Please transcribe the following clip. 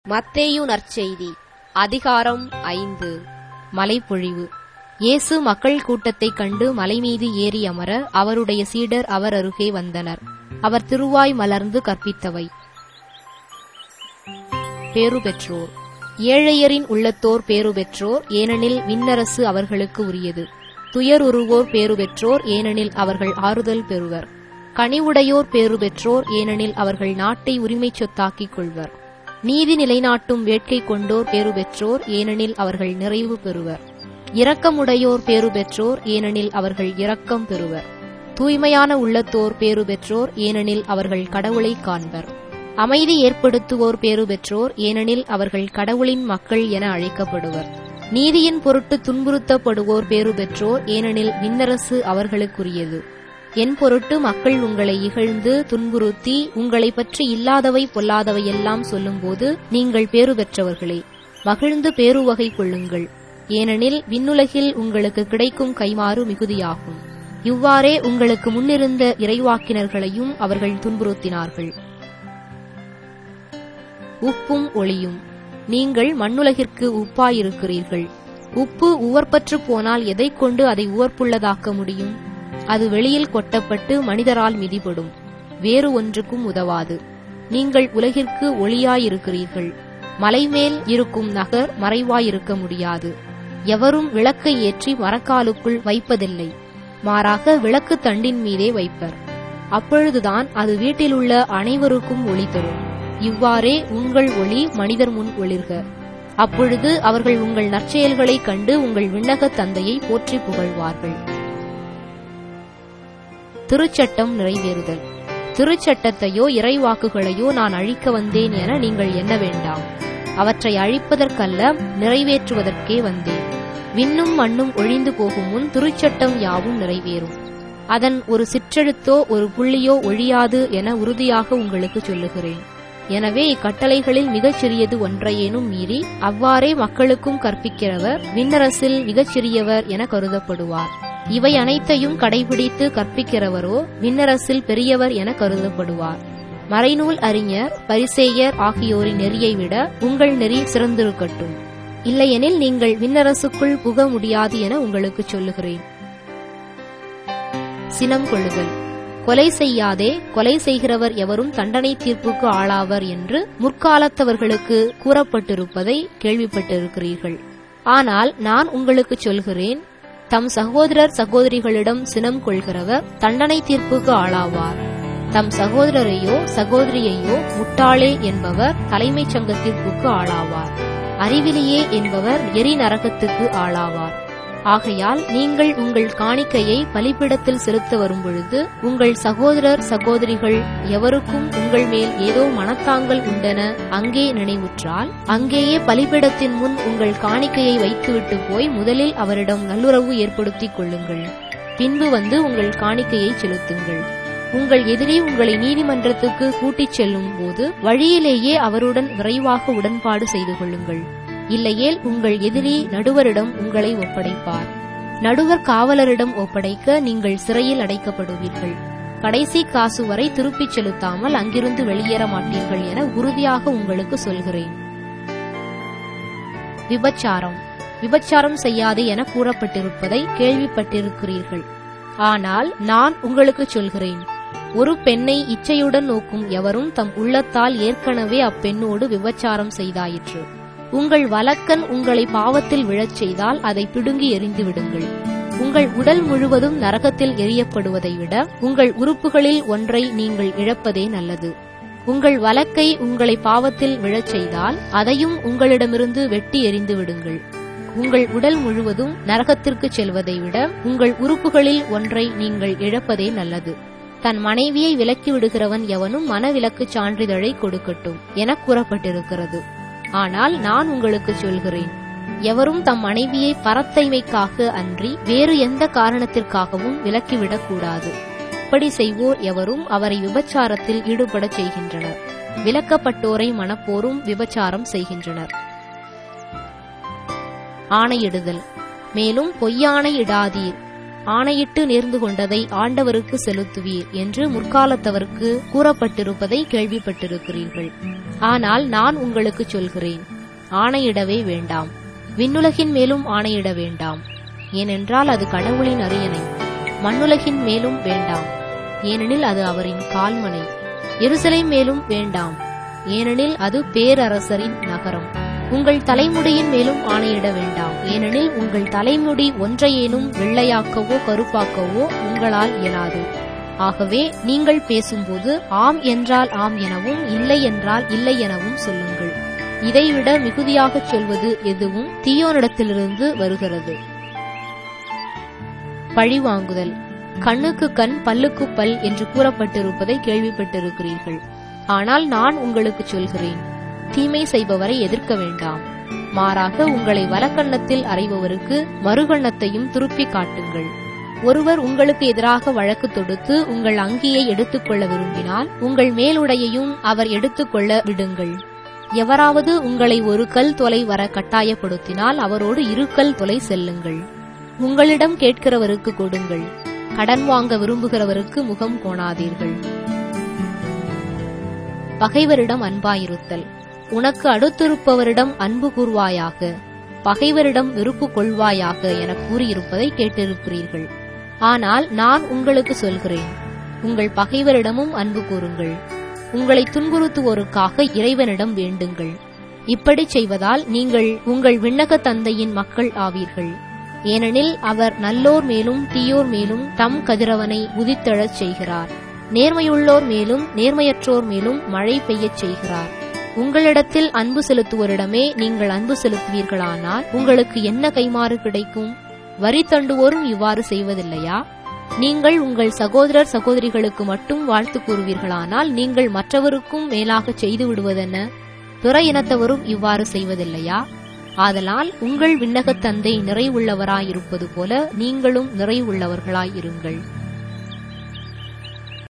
மத்தேயு நற்செய்தி அதிகாரம் ஐந்து மலைப்பொழிவு இயேசு மக்கள் கூட்டத்தைக் கண்டு மலைமீது ஏறி அமர அவருடைய சீடர் அவர் அருகே வந்தனர் அவர் திருவாய் மலர்ந்து கற்பித்தவை பேறு பெற்றோர் ஏழையரின் உள்ளத்தோர் பேறு பெற்றோர் ஏனெனில் விண்ணரசு அவர்களுக்கு உரியது துயருருவோர் பேறு பெற்றோர் ஏனெனில் அவர்கள் ஆறுதல் பெறுவர் கனிவுடையோர் பேறு பெற்றோர் ஏனெனில் அவர்கள் நாட்டை உரிமைச் சொத்தாக்கிக் கொள்வர் நீதி நிலைநாட்டும் வேட்கை கொண்டோர் பேறு பெற்றோர் ஏனெனில் அவர்கள் நிறைவு பெறுவர் இரக்கமுடையோர் பேறு பெற்றோர் ஏனெனில் அவர்கள் இரக்கம் பெறுவர் தூய்மையான உள்ளத்தோர் பேறு பெற்றோர் ஏனெனில் அவர்கள் கடவுளை காண்பர் அமைதி ஏற்படுத்துவோர் பேறு பெற்றோர் ஏனெனில் அவர்கள் கடவுளின் மக்கள் என அழைக்கப்படுவர் நீதியின் பொருட்டு துன்புறுத்தப்படுவோர் பேறு பெற்றோர் ஏனெனில் விண்ணரசு அவர்களுக்குரியது என் பொருட்டு மக்கள் உங்களை இகழ்ந்து துன்புறுத்தி உங்களை பற்றி இல்லாதவை பொல்லாதவை எல்லாம் சொல்லும்போது நீங்கள் பேறு பெற்றவர்களே மகிழ்ந்து பேருவகை கொள்ளுங்கள் ஏனெனில் விண்ணுலகில் உங்களுக்கு கிடைக்கும் கைமாறு மிகுதியாகும் இவ்வாறே உங்களுக்கு முன்னிருந்த இறைவாக்கினர்களையும் அவர்கள் துன்புறுத்தினார்கள் உப்பும் ஒளியும் நீங்கள் மண்ணுலகிற்கு உப்பாயிருக்கிறீர்கள் உப்பு உவர்பற்று போனால் எதைக் கொண்டு அதை உவர்ப்புள்ளதாக்க முடியும் அது வெளியில் கொட்டப்பட்டு மனிதரால் மிதிபடும் வேறு ஒன்றுக்கும் உதவாது நீங்கள் உலகிற்கு ஒளியாயிருக்கிறீர்கள் மலைமேல் இருக்கும் நகர் மறைவாயிருக்க முடியாது எவரும் விளக்கை ஏற்றி மரக்காலுக்குள் வைப்பதில்லை மாறாக விளக்கு தண்டின் மீதே வைப்பர் அப்பொழுதுதான் அது வீட்டிலுள்ள அனைவருக்கும் ஒளி தரும் இவ்வாறே உங்கள் ஒளி மனிதர் முன் ஒளிர்க அப்பொழுது அவர்கள் உங்கள் நற்செயல்களைக் கண்டு உங்கள் விண்ணக தந்தையை போற்றி புகழ்வார்கள் திருச்சட்டம் நிறைவேறுதல் திருச்சட்டத்தையோ இறைவாக்குகளையோ நான் அழிக்க வந்தேன் என நீங்கள் எண்ண வேண்டாம் அவற்றை அழிப்பதற்கல்ல நிறைவேற்றுவதற்கே வந்தேன் விண்ணும் மண்ணும் ஒழிந்து போகும் முன் திருச்சட்டம் யாவும் நிறைவேறும் அதன் ஒரு சிற்றெழுத்தோ ஒரு புள்ளியோ ஒழியாது என உறுதியாக உங்களுக்கு சொல்லுகிறேன் எனவே இக்கட்டளைகளில் மிகச் சிறியது ஒன்றையேனும் மீறி அவ்வாறே மக்களுக்கும் கற்பிக்கிறவர் விண்ணரசில் மிகச் சிறியவர் என கருதப்படுவார் இவை அனைத்தையும் கடைபிடித்து கற்பிக்கிறவரோ விண்ணரசில் பெரியவர் என கருதப்படுவார் மறைநூல் அறிஞர் பரிசேயர் ஆகியோரின் நெறியை விட உங்கள் நெறி சிறந்திருக்கட்டும் இல்லையெனில் நீங்கள் விண்ணரசுக்குள் புக முடியாது என உங்களுக்கு சொல்லுகிறேன் சினம் கொள்ளுதல் கொலை செய்யாதே கொலை செய்கிறவர் எவரும் தண்டனை தீர்ப்புக்கு ஆளாவர் என்று முற்காலத்தவர்களுக்கு கூறப்பட்டிருப்பதை கேள்விப்பட்டிருக்கிறீர்கள் ஆனால் நான் உங்களுக்கு சொல்கிறேன் தம் சகோதரர் சகோதரிகளிடம் சினம் கொள்கிறவர் தண்டனை தீர்ப்புக்கு ஆளாவார் தம் சகோதரரையோ சகோதரியையோ முட்டாளே என்பவர் தலைமைச் சங்க தீர்ப்புக்கு ஆளாவார் அறிவிலியே என்பவர் எரி நரகத்துக்கு ஆளாவார் ஆகையால் நீங்கள் உங்கள் காணிக்கையை பலிப்பிடத்தில் செலுத்த வரும்பொழுது உங்கள் சகோதரர் சகோதரிகள் எவருக்கும் உங்கள் மேல் ஏதோ மனத்தாங்கல் உண்டென அங்கே நினைவுற்றால் அங்கேயே பலிப்பிடத்தின் முன் உங்கள் காணிக்கையை வைத்துவிட்டு போய் முதலில் அவரிடம் நல்லுறவு ஏற்படுத்திக் கொள்ளுங்கள் பின்பு வந்து உங்கள் காணிக்கையை செலுத்துங்கள் உங்கள் எதிரி உங்களை நீதிமன்றத்துக்கு கூட்டிச் செல்லும் போது வழியிலேயே அவருடன் விரைவாக உடன்பாடு செய்து கொள்ளுங்கள் இல்லையேல் உங்கள் எதிரி நடுவரிடம் உங்களை ஒப்படைப்பார் நடுவர் காவலரிடம் ஒப்படைக்க நீங்கள் சிறையில் அடைக்கப்படுவீர்கள் கடைசி காசு வரை திருப்பிச் செலுத்தாமல் அங்கிருந்து வெளியேற மாட்டீர்கள் என உறுதியாக உங்களுக்கு சொல்கிறேன் விபச்சாரம் விபச்சாரம் செய்யாதே என கூறப்பட்டிருப்பதை கேள்விப்பட்டிருக்கிறீர்கள் ஆனால் நான் உங்களுக்கு சொல்கிறேன் ஒரு பெண்ணை இச்சையுடன் நோக்கும் எவரும் தம் உள்ளத்தால் ஏற்கனவே அப்பெண்ணோடு விபச்சாரம் செய்தாயிற்று உங்கள் வலக்கன் உங்களை பாவத்தில் விழச் செய்தால் அதை பிடுங்கி எறிந்து விடுங்கள் உங்கள் உடல் முழுவதும் நரகத்தில் எரியப்படுவதை விட உங்கள் உறுப்புகளில் ஒன்றை நீங்கள் இழப்பதே நல்லது உங்கள் வலக்கை உங்களை பாவத்தில் விழச் செய்தால் அதையும் உங்களிடமிருந்து வெட்டி எறிந்து விடுங்கள் உங்கள் உடல் முழுவதும் நரகத்திற்கு செல்வதை விட உங்கள் உறுப்புகளில் ஒன்றை நீங்கள் இழப்பதே நல்லது தன் மனைவியை விலக்கி விடுகிறவன் எவனும் மனவிலக்கு சான்றிதழை கொடுக்கட்டும் என கூறப்பட்டிருக்கிறது ஆனால் நான் உங்களுக்கு சொல்கிறேன் எவரும் தம் மனைவியை பரத்தைமைக்காக அன்றி வேறு எந்த காரணத்திற்காகவும் விலக்கிவிடக் கூடாது இப்படி செய்வோர் எவரும் அவரை விபச்சாரத்தில் ஈடுபடச் செய்கின்றனர் விலக்கப்பட்டோரை மனப்போரும் விபச்சாரம் செய்கின்றனர் ஆணையிடுதல் மேலும் பொய்யானை இடாதீர் ஆணையிட்டு நேர்ந்து கொண்டதை ஆண்டவருக்கு செலுத்துவீர் என்று முற்காலத்தவருக்கு கூறப்பட்டிருப்பதை கேள்விப்பட்டிருக்கிறீர்கள் ஆனால் நான் உங்களுக்கு சொல்கிறேன் ஆணையிடவே வேண்டாம் விண்ணுலகின் மேலும் ஆணையிட வேண்டாம் ஏனென்றால் அது கடவுளின் அரியணை மண்ணுலகின் மேலும் வேண்டாம் ஏனெனில் அது அவரின் கால்மனை எருசலேம் மேலும் வேண்டாம் ஏனெனில் அது பேரரசரின் நகரம் உங்கள் தலைமுடியின் மேலும் ஆணையிட வேண்டாம் ஏனெனில் உங்கள் தலைமுடி ஒன்றையேனும் வெள்ளையாக்கவோ கருப்பாக்கவோ உங்களால் இயலாது ஆகவே நீங்கள் பேசும்போது ஆம் என்றால் ஆம் எனவும் இல்லை என்றால் இல்லை எனவும் சொல்லுங்கள் இதைவிட மிகுதியாகச் சொல்வது எதுவும் தீயோனிடத்திலிருந்து வருகிறது பழிவாங்குதல் கண்ணுக்கு கண் பல்லுக்கு பல் என்று கூறப்பட்டிருப்பதை கேள்விப்பட்டிருக்கிறீர்கள் ஆனால் நான் உங்களுக்கு சொல்கிறேன் தீமை செய்பவரை எதிர்க்க வேண்டாம் மாறாக உங்களை வலக்கண்ணத்தில் அறைபவருக்கு மறுகண்ணத்தையும் திருப்பி காட்டுங்கள் ஒருவர் உங்களுக்கு எதிராக வழக்கு தொடுத்து உங்கள் அங்கியை எடுத்துக்கொள்ள விரும்பினால் உங்கள் மேலுடையையும் அவர் எடுத்துக்கொள்ள விடுங்கள் எவராவது உங்களை ஒரு கல் தொலை வர கட்டாயப்படுத்தினால் அவரோடு இரு கல் தொலை செல்லுங்கள் உங்களிடம் கேட்கிறவருக்கு கொடுங்கள் கடன் வாங்க விரும்புகிறவருக்கு முகம் கோணாதீர்கள் பகைவரிடம் அன்பாயிருத்தல் உனக்கு அடுத்திருப்பவரிடம் அன்பு கூர்வாயாக பகைவரிடம் வெறுப்பு கொள்வாயாக என கூறியிருப்பதை கேட்டிருக்கிறீர்கள் ஆனால் நான் உங்களுக்கு சொல்கிறேன் உங்கள் பகைவரிடமும் அன்பு கூறுங்கள் உங்களை துன்புறுத்துவோருக்காக இறைவனிடம் வேண்டுங்கள் இப்படி செய்வதால் நீங்கள் உங்கள் விண்ணக தந்தையின் மக்கள் ஆவீர்கள் ஏனெனில் அவர் நல்லோர் மேலும் தீயோர் மேலும் தம் கதிரவனை உதித்தெழச் செய்கிறார் நேர்மையுள்ளோர் மேலும் நேர்மையற்றோர் மேலும் மழை பெய்யச் செய்கிறார் உங்களிடத்தில் அன்பு செலுத்துவோரிடமே நீங்கள் அன்பு செலுத்துவீர்களானால் உங்களுக்கு என்ன கைமாறு கிடைக்கும் வரி தண்டுவோரும் இவ்வாறு செய்வதில்லையா நீங்கள் உங்கள் சகோதரர் சகோதரிகளுக்கு மட்டும் வாழ்த்து கூறுவீர்களானால் நீங்கள் மற்றவருக்கும் மேலாகச் செய்து விடுவதென்ன பிற இனத்தவரும் இவ்வாறு செய்வதில்லையா ஆதலால் உங்கள் விண்ணகத் தந்தை நிறைவுள்ளவராயிருப்பது போல நீங்களும் நிறைவுள்ளவர்களாயிருங்கள்